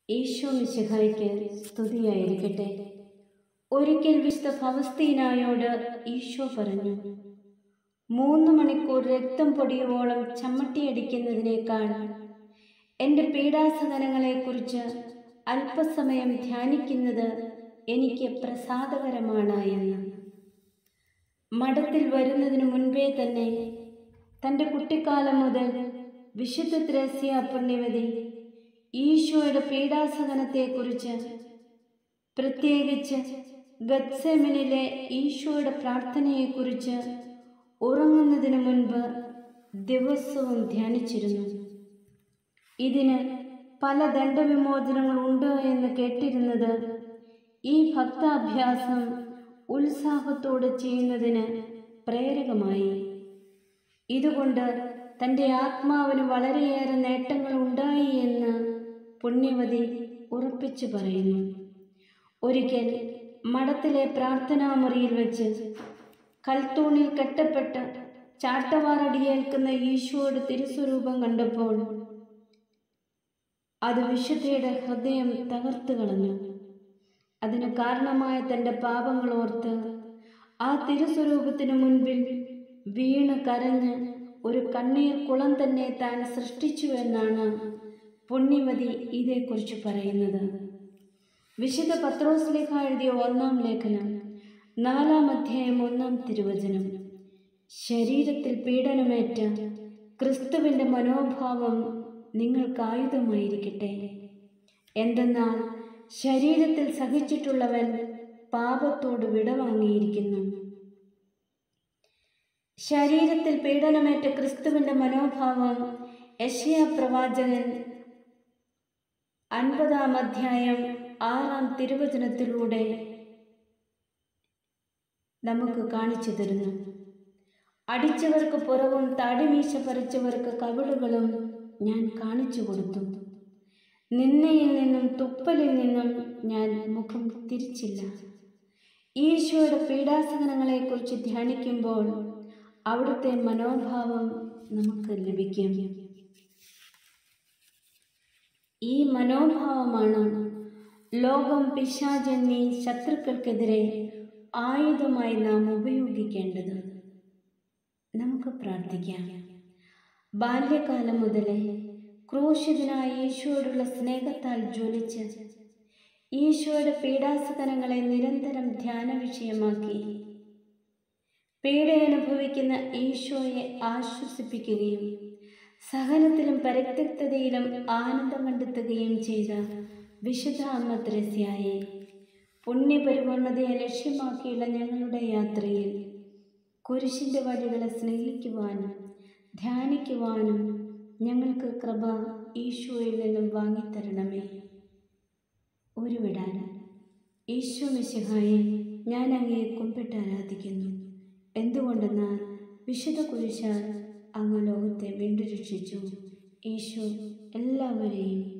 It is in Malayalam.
ഈശോ മിശിഹായ്ക്ക് സ്തുതിയായിരിക്കട്ടെ ഒരിക്കൽ വിശുദ്ധ ഫവസ്തീനായോട് ഈശോ പറഞ്ഞു മൂന്ന് മണിക്കൂർ രക്തം പൊടിയുവോളം ചമ്മട്ടിയടിക്കുന്നതിനേക്കാൾ എൻ്റെ പീഡാസഹനങ്ങളെക്കുറിച്ച് അല്പസമയം ധ്യാനിക്കുന്നത് എനിക്ക് പ്രസാദകരമാണ് എന്ന് മഠത്തിൽ വരുന്നതിന് മുൻപേ തന്നെ തൻ്റെ കുട്ടിക്കാലം മുതൽ വിശുദ്ധ ത്രേസ്യ പുണ്യവതി ഈശോയുടെ പീഡാസഹനത്തെക്കുറിച്ച് പ്രത്യേകിച്ച് ഗത്സെമിനിലെ ഈശോയുടെ പ്രാർത്ഥനയെക്കുറിച്ച് ഉറങ്ങുന്നതിന് മുൻപ് ദിവസവും ധ്യാനിച്ചിരുന്നു ഇതിന് പല ദണ്ഡവിമോചനങ്ങളുണ്ട് എന്ന് കേട്ടിരുന്നത് ഈ ഭക്താഭ്യാസം ഉത്സാഹത്തോടെ ചെയ്യുന്നതിന് പ്രേരകമായി ഇതുകൊണ്ട് തൻ്റെ ആത്മാവിന് വളരെയേറെ നേട്ടങ്ങൾ ഉണ്ടായി എന്ന് പുണ്യവതി ഉറപ്പിച്ചു പറയുന്നു ഒരിക്കൽ മഠത്തിലെ പ്രാർത്ഥനാമുറിയിൽ വെച്ച് കൽത്തൂണിൽ കെട്ടപ്പെട്ട് ചാട്ടവാറടിയേൽക്കുന്ന ഈശോയുടെ തിരുസ്വരൂപം കണ്ടപ്പോൾ അത് വിശുദ്ധയുടെ ഹൃദയം തകർത്തു കളഞ്ഞു അതിന് കാരണമായ തൻ്റെ പാപങ്ങൾ ഓർത്ത് ആ തിരുസ്വരൂപത്തിനു മുൻപിൽ വീണ് കരഞ്ഞ് ഒരു കണ്ണീർ കുളം തന്നെ താൻ സൃഷ്ടിച്ചു എന്നാണ് പുണ്യമതി ഇതേക്കുറിച്ച് പറയുന്നത് വിശുദ്ധ പത്രോസ്ലേഖ എഴുതിയ ഒന്നാം ലേഖനം നാലാം അധ്യായം ഒന്നാം തിരുവചനം ശരീരത്തിൽ പീഡനമേറ്റ ക്രിസ്തുവിൻ്റെ മനോഭാവം നിങ്ങൾക്ക് ആയുധമായിരിക്കട്ടെ എന്തെന്നാൽ ശരീരത്തിൽ സഹിച്ചിട്ടുള്ളവൻ പാപത്തോട് വിടവാങ്ങിയിരിക്കുന്നു ശരീരത്തിൽ പീഡനമേറ്റ ക്രിസ്തുവിൻ്റെ മനോഭാവം യശയ പ്രവാചകൻ അൻപതാം അധ്യായം ആറാം തിരുവചനത്തിലൂടെ നമുക്ക് കാണിച്ചു തരുന്നു അടിച്ചവർക്ക് പുറവും താടിമീശ പറിച്ചവർക്ക് കവിളുകളും ഞാൻ കാണിച്ചു കൊടുത്തു നിന്നയിൽ നിന്നും തുപ്പലിൽ നിന്നും ഞാൻ മുഖം തിരിച്ചില്ല ഈശോയുടെ പീഡാസഹനങ്ങളെക്കുറിച്ച് ധ്യാനിക്കുമ്പോൾ അവിടുത്തെ മനോഭാവം നമുക്ക് ലഭിക്കും ഈ മനോഭാവമാണ് ലോകം പിശാചെന്നീ ശത്രുക്കൾക്കെതിരെ ആയുധമായി നാം ഉപയോഗിക്കേണ്ടത് നമുക്ക് പ്രാർത്ഥിക്കാം ബാല്യകാലം മുതലേ ക്രൂശിതനായ ഈശോയോടുള്ള സ്നേഹത്താൽ ജ്വലിച്ച് ഈശോയുടെ പീഡാസകനങ്ങളെ നിരന്തരം ധ്യാന വിഷയമാക്കി പീഡയനുഭവിക്കുന്ന ഈശോയെ ആശ്വസിപ്പിക്കുകയും സഹനത്തിലും പരിത്യക്തതയിലും ആനന്ദം കണ്ടെത്തുകയും ചെയ്ത വിശുദ്ധ അമ്മ ത്രസ്യായെ പുണ്യപരിപൂർണതയെ ലക്ഷ്യമാക്കിയുള്ള ഞങ്ങളുടെ യാത്രയിൽ കുരിശിൻ്റെ വഴികളെ സ്നേഹിക്കുവാനും ധ്യാനിക്കുവാനും ഞങ്ങൾക്ക് കൃപ ഈശോയിൽ നിന്നും വാങ്ങിത്തരണമേ ഉരുവിടാൻ ഈശോ മിശിഹായെ ഞാൻ അങ്ങയെ കുമ്പിട്ട് ആരാധിക്കുന്നു എന്തുകൊണ്ടെന്നാൽ വിശുദ്ധ കുരിശാൽ അങ്ങ് ലോകത്തെ വീണ്ടും രക്ഷിച്ചു ഈശോ എല്ലാവരെയും